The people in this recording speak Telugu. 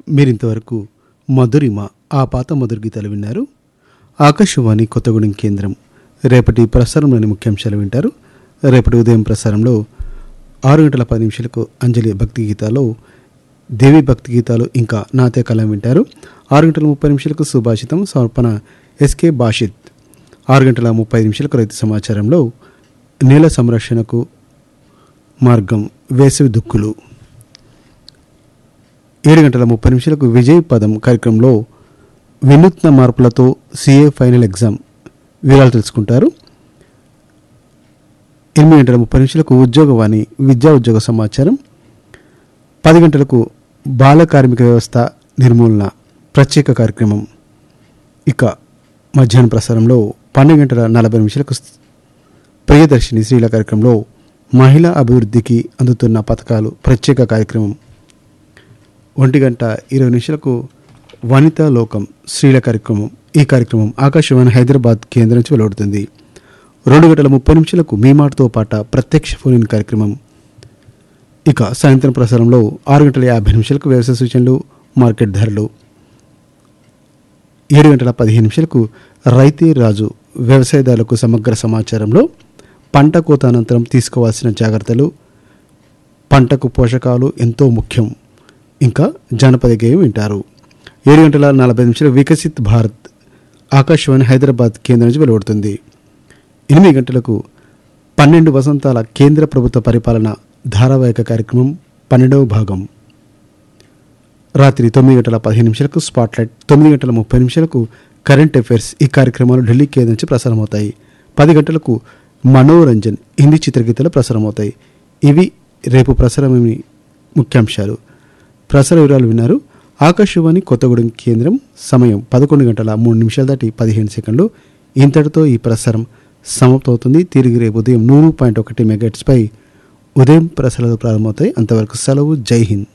మీరింతవరకు మధురిమ ఆ పాత మధుర గీతాలు విన్నారు ఆకాశవాణి కొత్తగూడెం కేంద్రం రేపటి ప్రసారంలోని ముఖ్యాంశాలు వింటారు రేపటి ఉదయం ప్రసారంలో ఆరు గంటల పది నిమిషాలకు అంజలి భక్తి గీతాలు దేవి భక్తి గీతాలు ఇంకా నాతే కళం వింటారు ఆరు గంటల ముప్పై నిమిషాలకు సుభాషితం సమర్పణ ఎస్కే బాషిత్ ఆరు గంటల ముప్పై నిమిషాలకు రైతు సమాచారంలో నేల సంరక్షణకు మార్గం వేసవి దుక్కులు ఏడు గంటల ముప్పై నిమిషాలకు విజయ్ పదం కార్యక్రమంలో వినూత్న మార్పులతో సిఏ ఫైనల్ ఎగ్జామ్ వివరాలు తెలుసుకుంటారు ఎనిమిది గంటల ముప్పై నిమిషాలకు ఉద్యోగవాణి విద్యా ఉద్యోగ సమాచారం పది గంటలకు బాల కార్మిక వ్యవస్థ నిర్మూలన ప్రత్యేక కార్యక్రమం ఇక మధ్యాహ్నం ప్రసారంలో పన్నెండు గంటల నలభై నిమిషాలకు ప్రియదర్శిని శ్రీల కార్యక్రమంలో మహిళా అభివృద్ధికి అందుతున్న పథకాలు ప్రత్యేక కార్యక్రమం ఒంటి గంట ఇరవై నిమిషాలకు వనితా లోకం స్త్రీల కార్యక్రమం ఈ కార్యక్రమం ఆకాశవాణి హైదరాబాద్ కేంద్రం నుంచి వెలువడుతుంది రెండు గంటల ముప్పై నిమిషాలకు మీ మాటతో పాట ప్రత్యక్ష ఫోన్ ఇన్ కార్యక్రమం ఇక సాయంత్రం ప్రసారంలో ఆరు గంటల యాభై నిమిషాలకు వ్యవసాయ సూచనలు మార్కెట్ ధరలు ఏడు గంటల పదిహేను నిమిషాలకు రైతే రాజు వ్యవసాయదారులకు సమగ్ర సమాచారంలో పంట కోత అనంతరం తీసుకోవాల్సిన జాగ్రత్తలు పంటకు పోషకాలు ఎంతో ముఖ్యం ఇంకా జానపద గేయం వింటారు ఏడు గంటల నలభై నిమిషాలు వికసిత్ భారత్ ఆకాశవాణి హైదరాబాద్ కేంద్రం నుంచి వెలువడుతుంది ఎనిమిది గంటలకు పన్నెండు వసంతాల కేంద్ర ప్రభుత్వ పరిపాలన ధారావాహిక కార్యక్రమం పన్నెండవ భాగం రాత్రి తొమ్మిది గంటల పదిహేను నిమిషాలకు స్పాట్లైట్ తొమ్మిది గంటల ముప్పై నిమిషాలకు కరెంట్ అఫైర్స్ ఈ కార్యక్రమాలు ఢిల్లీ కేంద్రం నుంచి ప్రసారమవుతాయి పది గంటలకు మనోరంజన్ హిందీ చిత్రగీతాలు ప్రసారమవుతాయి ఇవి రేపు ప్రసారమైన ముఖ్యాంశాలు ప్రసార వివరాలు విన్నారు ఆకాశవాణి కొత్తగూడెం కేంద్రం సమయం పదకొండు గంటల మూడు నిమిషాల దాటి పదిహేను సెకండ్లు ఇంతటితో ఈ ప్రసారం సమాప్తమవుతుంది తిరిగి రేపు ఉదయం నూరు పాయింట్ ఒకటి మెగాట్స్పై ఉదయం ప్రసారాలు ప్రారంభమవుతాయి అంతవరకు సెలవు జై హింద్